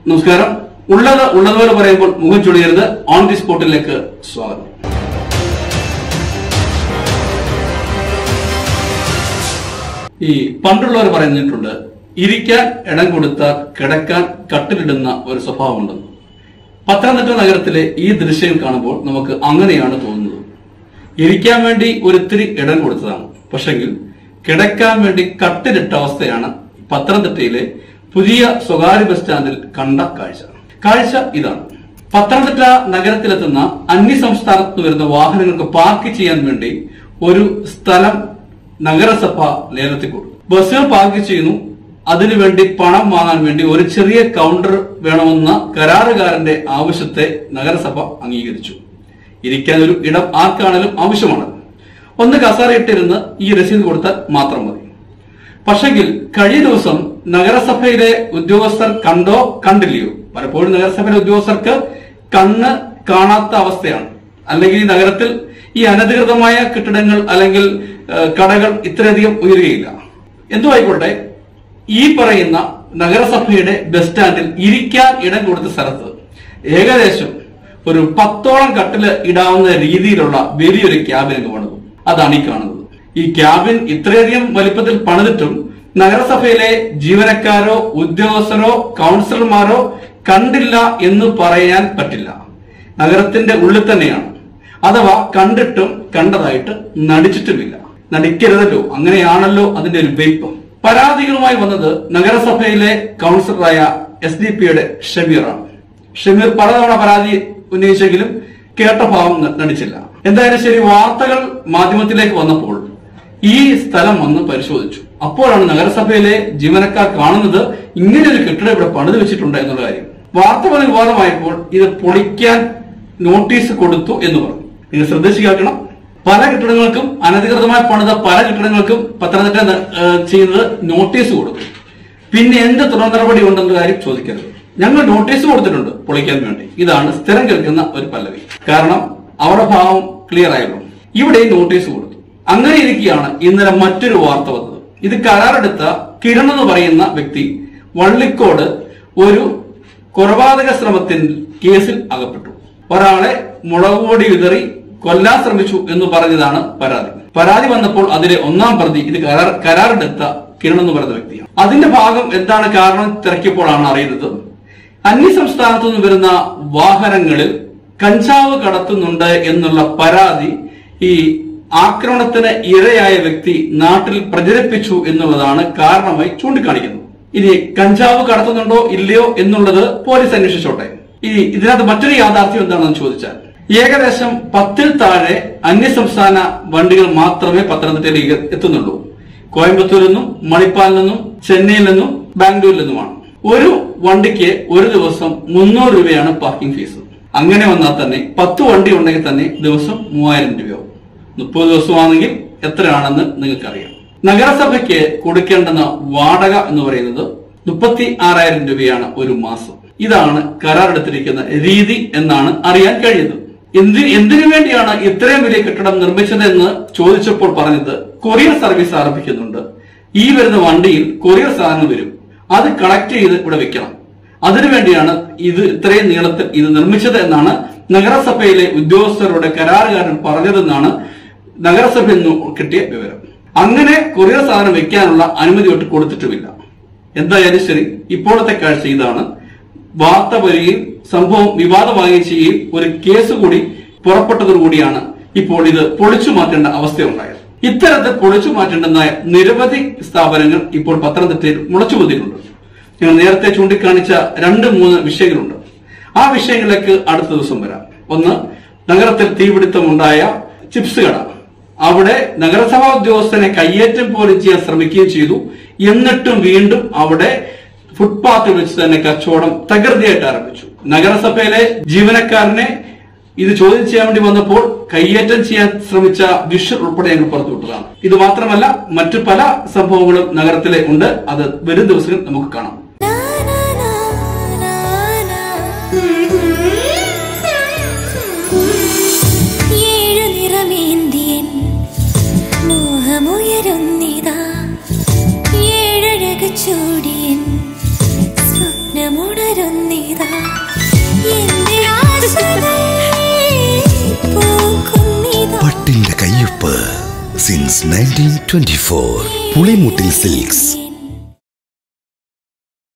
നമസ്കാരം ഉള്ളത് ഉള്ളതുപോലെ പറയുമ്പോൾ മുഖം ചുളിയരുത് ഓൺ ദി സ്പോട്ടിലേക്ക് സ്വാഗതം ഈ പണ്ടുള്ളവർ പറഞ്ഞിട്ടുണ്ട് ഇരിക്കാൻ ഇടം കൊടുത്താൽ കിടക്കാൻ കട്ടിലിടുന്ന ഒരു സ്വഭാവമുണ്ടെന്ന് പത്തനംതിട്ട നഗരത്തിലെ ഈ ദൃശ്യം കാണുമ്പോൾ നമുക്ക് അങ്ങനെയാണ് തോന്നുന്നത് ഇരിക്കാൻ വേണ്ടി ഒരിത്തിരി ഇടം കൊടുത്തതാണ് പക്ഷെങ്കിൽ കിടക്കാൻ വേണ്ടി കട്ടിലിട്ട അവസ്ഥയാണ് പത്തനംതിട്ടയിലെ പുതിയ സ്വകാര്യ ബസ് സ്റ്റാൻഡിൽ കണ്ട കാഴ്ച കാഴ്ച ഇതാണ് പത്തനംതിട്ട നഗരത്തിലെത്തുന്ന അന്യ സംസ്ഥാനത്ത് വരുന്ന വാഹനങ്ങൾക്ക് പാർക്ക് ചെയ്യാൻ വേണ്ടി ഒരു സ്ഥലം നഗരസഭ ലേലത്തിൽ കൊടുത്തു ബസ്സുകൾ പാർക്ക് ചെയ്യുന്നു അതിനുവേണ്ടി പണം വാങ്ങാൻ വേണ്ടി ഒരു ചെറിയ കൗണ്ടർ വേണമെന്ന കരാറുകാരന്റെ ആവശ്യത്തെ നഗരസഭ അംഗീകരിച്ചു ഇരിക്കാൻ ഒരു ഇടം ആർക്കാണേലും ആവശ്യമാണ് ഒന്ന് കസാരയിട്ടിരുന്ന് ഈ രസീത് കൊടുത്താൽ മാത്രം മതി പക്ഷെങ്കിൽ കഴിഞ്ഞ ദിവസം നഗരസഭയിലെ ഉദ്യോഗസ്ഥർ കണ്ടോ കണ്ടില്ലയോ പലപ്പോഴും നഗരസഭയിലെ ഉദ്യോഗസ്ഥർക്ക് കണ്ണ് കാണാത്ത അവസ്ഥയാണ് അല്ലെങ്കിൽ ഈ നഗരത്തിൽ ഈ അനധികൃതമായ കെട്ടിടങ്ങൾ അല്ലെങ്കിൽ ഏഹ്, കടകൾ ഇത്രയധികം ഉയരുകയില്ല എന്തോ ആയിക്കോട്ടെ ഈ പറയുന്ന നഗരസഭയുടെ ബസ് സ്റ്റാൻഡിൽ ഇരിക്കാൻ ഇടം കൊടുത്ത സ്ഥലത്ത് ഏകദേശം ഒരു പത്തോളം കട്ടില് ഇടാവുന്ന രീതിയിലുള്ള വലിയൊരു ക്യാബിൻ അങ്ങ് പണിതു അതാണ് ഈ കാണുന്നത് ഈ ക്യാബിൻ ഇത്രയധികം വലിപ്പത്തിൽ പണിതിട്ടും നഗരസഭയിലെ ജീവനക്കാരോ ഉദ്യോഗസ്ഥരോ കൗൺസിലർമാരോ കണ്ടില്ല എന്ന് പറയാൻ പറ്റില്ല നഗരത്തിന്റെ ഉള്ളിൽ തന്നെയാണ് അഥവാ കണ്ടിട്ടും കണ്ടതായിട്ട് നടിച്ചിട്ടുമില്ല നടിക്കരുതല്ലോ അങ്ങനെയാണല്ലോ അതിന്റെ ഒരു വെയ്പ്പ് പരാതികളുമായി വന്നത് നഗരസഭയിലെ കൗൺസിലറായ എസ് ഡി പിയുടെ ഷമീറാണ് ഷമീർ പലതവണ പരാതി ഉന്നയിച്ചെങ്കിലും കേട്ട ഭാവം ന- നടിച്ചില്ല എന്തായാലും ശരി വാർത്തകൾ മാധ്യമത്തിലേക്ക് വന്നപ്പോൾ ഈ സ്ഥലം വന്ന് പരിശോധിച്ചു അപ്പോഴാണ് നഗരസഭയിലെ ജീവനക്കാർ കാണുന്നത് ഇങ്ങനെ ഒരു കെട്ടിടം ഇവിടെ പണിത് വെച്ചിട്ടുണ്ട് എന്നുള്ള കാര്യം വാർത്ത വന്ന് വിവാദമായപ്പോൾ ഇത് പൊളിക്കാൻ നോട്ടീസ് കൊടുത്തു എന്ന് പറഞ്ഞു നിങ്ങൾ ശ്രദ്ധിച്ചു കേൾക്കണം പല കെട്ടിടങ്ങൾക്കും അനധികൃതമായി പണിത പല കെട്ടിടങ്ങൾക്കും പത്തനംതിട്ട ന- ഏഹ് ചെയ്യുന്നത് നോട്ടീസ് കൊടുത്തു പിന്നെ എന്ത് തുടർ നടപടി ഉണ്ടെന്ന കാര്യം ചോദിക്കരുത് ഞങ്ങൾ നോട്ടീസ് കൊടുത്തിട്ടുണ്ട് പൊളിക്കാൻ വേണ്ടി ഇതാണ് സ്ഥിരം കേൾക്കുന്ന ഒരു പല്ലവി കാരണം അവരുടെ ഭാവം ക്ലിയർ ആയല്ലോ ഇവിടെ നോട്ടീസ് കൊടുത്തു അങ്ങനെ ഇരിക്കുകയാണ് ഇന്നലെ മറ്റൊരു വാർത്ത വന്നത് ഇത് കരാറെടുത്ത കിരൺ എന്ന് പറയുന്ന വ്യക്തി വള്ളിക്കോട് ഒരു കൊലപാതക ശ്രമത്തിൽ കേസിൽ അകപ്പെട്ടു ഒരാളെ മുളക് പൊടി വിതറി കൊല്ലാൻ ശ്രമിച്ചു എന്ന് പറഞ്ഞതാണ് പരാതി പരാതി വന്നപ്പോൾ അതിലെ ഒന്നാം പ്രതി ഇത് കരാർ കരാറെടുത്ത കിരൺ എന്ന് പറയുന്ന വ്യക്തിയാണ് അതിന്റെ ഭാഗം എന്താണ് കാരണം തിരക്കിയപ്പോഴാണ് അറിയുന്നത് അന്യ സംസ്ഥാനത്തു നിന്ന് വരുന്ന വാഹനങ്ങളിൽ കഞ്ചാവ് കടത്തുന്നുണ്ട് എന്നുള്ള പരാതി ഈ ആക്രമണത്തിന് ഇരയായ വ്യക്തി നാട്ടിൽ പ്രചരിപ്പിച്ചു എന്നുള്ളതാണ് കാരണമായി ചൂണ്ടിക്കാണിക്കുന്നത് ഇനി കഞ്ചാവ് കടത്തുന്നുണ്ടോ ഇല്ലയോ എന്നുള്ളത് പോലീസ് അന്വേഷിച്ചോട്ടെ ഈ ഇതിനകത്ത് മറ്റൊരു യാഥാർത്ഥ്യം എന്താണെന്ന് ചോദിച്ചാൽ ഏകദേശം പത്തിൽ താഴെ അന്യസംസ്ഥാന വണ്ടികൾ മാത്രമേ പത്തനംതിട്ടയിലേക്ക് എത്തുന്നുള്ളൂ കോയമ്പത്തൂരിൽ നിന്നും മണിപ്പാലിൽ നിന്നും ചെന്നൈയിൽ നിന്നും ബാംഗ്ലൂരിൽ നിന്നുമാണ് ഒരു വണ്ടിക്ക് ഒരു ദിവസം മുന്നൂറ് രൂപയാണ് പാർക്കിംഗ് ഫീസ് അങ്ങനെ വന്നാൽ തന്നെ പത്ത് വണ്ടി ഉണ്ടെങ്കിൽ തന്നെ ദിവസം മൂവായിരം രൂപയാവും മുപ്പത് ദിവസമാണെങ്കിൽ എത്രയാണെന്ന് നിങ്ങൾക്കറിയാം നഗരസഭയ്ക്ക് കൊടുക്കേണ്ടുന്ന വാടക എന്ന് പറയുന്നത് മുപ്പത്തി ആറായിരം രൂപയാണ് ഒരു മാസം ഇതാണ് കരാറെടുത്തിരിക്കുന്ന രീതി എന്നാണ് അറിയാൻ കഴിയുന്നത് എന്തി എന്തിനു വേണ്ടിയാണ് ഇത്രയും വലിയ കെട്ടിടം നിർമ്മിച്ചതെന്ന് ചോദിച്ചപ്പോൾ പറഞ്ഞത് കൊറിയർ സർവീസ് ആരംഭിക്കുന്നുണ്ട് ഈ വരുന്ന വണ്ടിയിൽ കൊറിയർ സാധനം വരും അത് കളക്ട് ചെയ്ത് ഇവിടെ വെക്കണം അതിനുവേണ്ടിയാണ് ഇത് ഇത്രയും നീളത്തിൽ ഇത് നിർമ്മിച്ചത് എന്നാണ് നഗരസഭയിലെ ഉദ്യോഗസ്ഥരുടെ കരാറുകാരൻ പറഞ്ഞതെന്നാണ് നഗരസഭയിൽ നിന്ന് കിട്ടിയ വിവരം അങ്ങനെ കൊറിയർ സാധനം വെക്കാനുള്ള അനുമതി ഒട്ട് കൊടുത്തിട്ടുമില്ല എന്തായാലും ശരി ഇപ്പോഴത്തെ കാഴ്ച ഇതാണ് വാർത്ത വരികയും സംഭവം വിവാദമാകുകയും ചെയ്യുകയും ഒരു കേസ് കൂടി പുറപ്പെട്ടതോടുകൂടിയാണ് ഇപ്പോൾ ഇത് പൊളിച്ചു മാറ്റേണ്ട അവസ്ഥയുണ്ടായത് ഇത്തരത്തിൽ പൊളിച്ചു മാറ്റേണ്ടുന്ന നിരവധി സ്ഥാപനങ്ങൾ ഇപ്പോൾ പത്തനംതിട്ടയിൽ മുളച്ചു വന്നിട്ടുണ്ട് ഞങ്ങൾ നേരത്തെ ചൂണ്ടിക്കാണിച്ച രണ്ട് മൂന്ന് വിഷയങ്ങളുണ്ട് ആ വിഷയങ്ങളിലേക്ക് അടുത്ത ദിവസം വരാം ഒന്ന് നഗരത്തിൽ തീപിടുത്തമുണ്ടായ ചിപ്സ് കട അവിടെ നഗരസഭാ ഉദ്യോഗസ്ഥനെ കയ്യേറ്റം പോലും ചെയ്യാൻ ശ്രമിക്കുകയും ചെയ്തു എന്നിട്ടും വീണ്ടും അവിടെ ഫുട്പാത്തിൽ വെച്ച് തന്നെ കച്ചവടം തകൃതിയായിട്ട് ആരംഭിച്ചു നഗരസഭയിലെ ജീവനക്കാരനെ ഇത് ചോദ്യം ചെയ്യാൻ വേണ്ടി വന്നപ്പോൾ കയ്യേറ്റം ചെയ്യാൻ ശ്രമിച്ച വിഷ്വൽ ഉൾപ്പെടെ ഞങ്ങൾ പുറത്തുവിട്ടതാണ് ഇത് മാത്രമല്ല മറ്റു പല സംഭവങ്ങളും നഗരത്തിലെ ഉണ്ട് അത് വരും ദിവസങ്ങളിൽ നമുക്ക് കാണാം ഏഴു നിറമേന്തിയൻ മോഹമുയരുന്നിതാ ഏഴഴക് ചൂടിയൻ സ്വപ്നമുണരുന്നിതാ since nineteen twenty four Pulimoottil silks